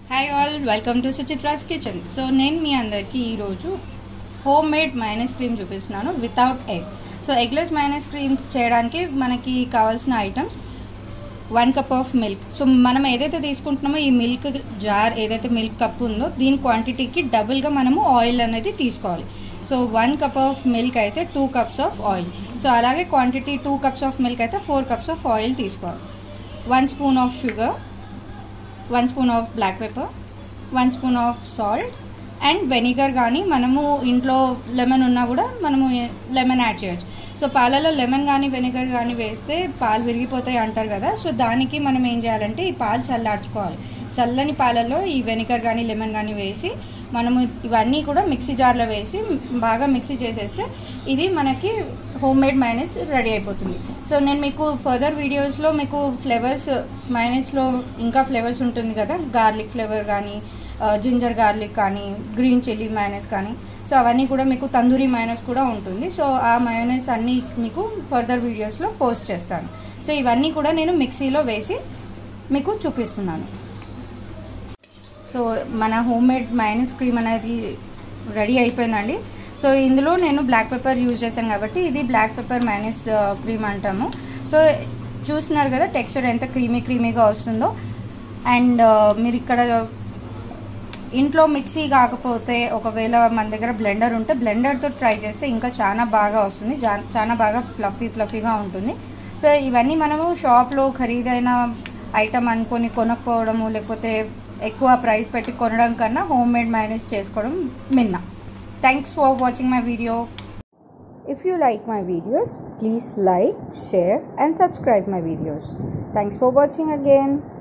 Hi all welcome to Suchitra's kitchen so నేను మీ అందరికీ ఈరోజు హోమ్ మేడ్ మైనస్ క్రీమ్ చూపిస్తున్నాను without egg so eggless mayonnaise cream చేయడానికి మనకి కావాల్సిన items one cup of milk so మనం ఏదైతే తీసుకుంటున్నామో ఈ మిల్క్ జార్ ఏదైతే మిల్క్ కప్ ఉందో దీని క్వాంటిటీకి డబుల్గా మనము ఆయిల్ అనేది తీసుకోవాలి so one cup of milk అయితే two cups of oil so అలాగే quantity two cups of milk అయితే ఫోర్ కప్స్ ఆఫ్ ఆయిల్ తీసుకోవాలి one spoon of sugar one spoon of black pepper one spoon of salt and vinegar కానీ మనము ఇంట్లో lemon ఉన్నా కూడా మనము లెమన్ యాడ్ చేయొచ్చు సో పాలలో లెమన్ కానీ వెనిగర్ కానీ వేస్తే పాలు విరిగిపోతాయి అంటారు కదా సో దానికి మనం ఏం చేయాలంటే ఈ పాలు చల్లార్చుకోవాలి చల్లని పాలలో ఈ వెనిగర్ కానీ లెమన్ కానీ వేసి మనము ఇవన్నీ కూడా మిక్సీ జార్లో వేసి బాగా మిక్సీ చేసేస్తే ఇది మనకి హోమ్ మేడ్ మైనస్ రెడీ అయిపోతుంది సో నేను మీకు ఫర్దర్ వీడియోస్లో మీకు ఫ్లేవర్స్ మైనస్లో ఇంకా ఫ్లేవర్స్ ఉంటుంది కదా గార్లిక్ ఫ్లేవర్ కానీ జింజర్ గార్లిక్ కానీ గ్రీన్ చిల్లీ మైనస్ కానీ సో అవన్నీ కూడా మీకు తందూరి మైనస్ కూడా ఉంటుంది సో ఆ మైనస్ అన్నీ మీకు ఫర్దర్ వీడియోస్లో పోస్ట్ చేస్తాను సో ఇవన్నీ కూడా నేను మిక్సీలో వేసి మీకు చూపిస్తున్నాను సో మన హోమ్ మేడ్ మైనస్ క్రీమ్ అనేది రెడీ అయిపోయిందండి సో ఇందులో నేను బ్లాక్ పెప్పర్ యూజ్ చేశాను కాబట్టి ఇది బ్లాక్ పెప్పర్ మైనస్ క్రీమ్ అంటాము సో చూస్తున్నారు కదా టెక్స్చర్ ఎంత క్రీమీ క్రీమీగా వస్తుందో అండ్ మీరు ఇక్కడ ఇంట్లో మిక్సీ కాకపోతే ఒకవేళ మన దగ్గర బ్లెండర్ ఉంటే బ్లెండర్తో ట్రై చేస్తే ఇంకా చాలా బాగా వస్తుంది చాలా బాగా ఫ్లఫీ ఫ్లఫీగా ఉంటుంది సో ఇవన్నీ మనము షాప్లో ఖరీదైన ఐటమ్ అనుకొని కొనకపోవడము లేకపోతే ఎక్కువ ప్రైస్ పెట్టి కొనడం కన్నా హోమ్ మేడ్ మైనస్ చేసుకోవడం మిన్న thanks for watching my video If you like my videos, please like, share and subscribe my videos. Thanks for watching again.